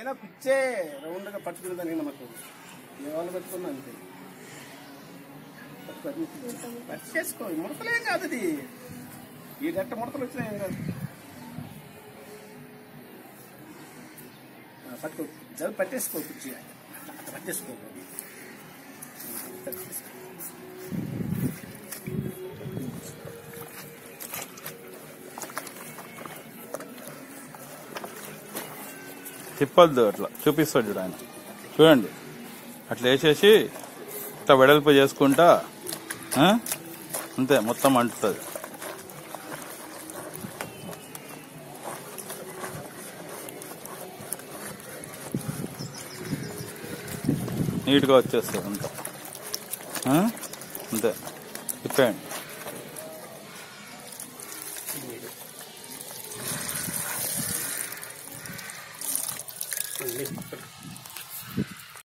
అయినా పిచ్చే రౌండ్గా పట్టుకునే దానికి నమ్మకం ఏ వాళ్ళు పెట్టుకున్నా అంతే పట్టుకొని పట్టు చేసుకో ఈ ముడతలేం కాదు అది ఈ గట్ట ముడతలు వచ్చినా ఏం కాదు ఆ, పట్టుకో జల్ పట్టేసుకో కుర్చీ అట్లా పట్టేసుకో పట్టేసుకో. తిప్పొద్దు అట్లా చూపిస్తాడు చూడు ఆయన చూడండి అట్లా వేసేసి ఇట్లా వెడల్పు చేసుకుంటా ఆ? అంతే మొత్తం అంటుతుంది నీట్గా వచ్చేస్తుంది అంతా ఆ? అంతే తిప్పేయండి మళ్ళీ పట్టు.